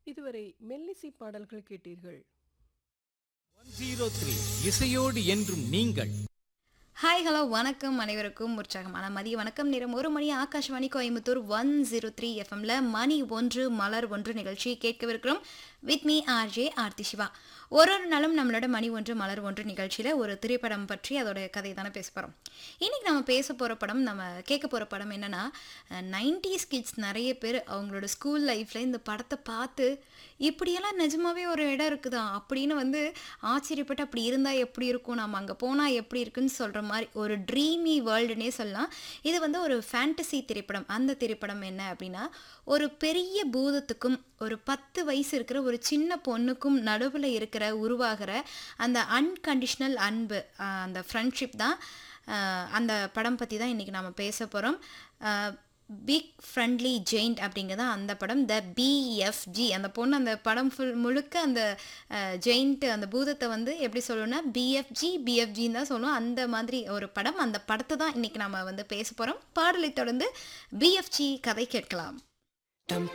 இதுவரை மெல்லிசை பாடல்கள் கேட்டீர்கள் ஜீரோ த்ரீ இசையோடு என்றும் நீங்கள் ஹாய் ஹலோ வணக்கம் அனைவருக்கும் உற்சாகமான மதிய வணக்கம் நேரம் ஒரு மணி Akashvani Coimbatore one zero three எஃப்எம்ல மணி ஒன்று மலர் ஒன்று நிகழ்ச்சி கேட்கவிருக்கிறோம் with me RJ Aarthi Siva ஒரு ஒரு நாளும் நம்மளோட மணி ஒன்று மலர் ஒன்று நிகழ்ச்சியில் ஒரு திரைப்படம் பற்றி அதோட கதை தானே பேச போகிறோம் இன்றைக்கி நம்ம பேச போகிற படம் நம்ம கேட்க போகிற படம் என்னென்னா நைன்டிஸ் கிட்ஸ் நிறைய பேர் அவங்களோட ஸ்கூல் லைஃப்பில் இந்த படத்தை பார்த்து இப்படியெல்லாம் நிஜமாவே ஒரு இடம் இருக்குதா அப்படின்னு வந்து ஆச்சரியப்பட்டு அப்படி இருந்தால் எப்படி இருக்கும் நம்ம அங்கே போனால் எப்படி இருக்குன்னு சொல்கிற மாதிரி ஒரு ட்ரீமி வேர்ல்டுனே சொல்லலாம் இது வந்து ஒரு ஃபேண்டசி திரைப்படம் அந்த திரைப்படம் என்ன அப்படின்னா ஒரு பெரிய பூதத்துக்கும் ஒரு பத்து வயசு இருக்கிற ஒரு சின்ன பொண்ணுக்கும் நடுவில் இருக்கிற உருவாகிற அந்த அன்கண்டிஷ்னல் அன்பு ஆஹ் அந்த ஃப்ரெண்ட்ஷிப் தான் ஆஹ் அந்த படம் பற்றி தான் இன்றைக்கி நாம் பேச போகிறோம் பிக் ஃப்ரெண்ட்லி ஜெயிண்ட் அப்படிங்கிறது அந்த படம் த பிஎஃப்ஜி அந்த பொண்ணு அந்த படம் ஃபுல் முழுக்க அந்த ஜெயிண்ட் அந்த பூதத்தை வந்து எப்படி சொல்லணும்னா பிஎஃப்ஜி பிஎஃப்ஜின்னு தான் சொல்லுவோம் அந்த மாதிரி ஒரு படம் அந்த படத்தை தான் இன்றைக்கி நம்ம வந்து பேச போகிறோம் பாடலை தொடர்ந்து பிஎஃப்ஜி கதை கேட்கலாம்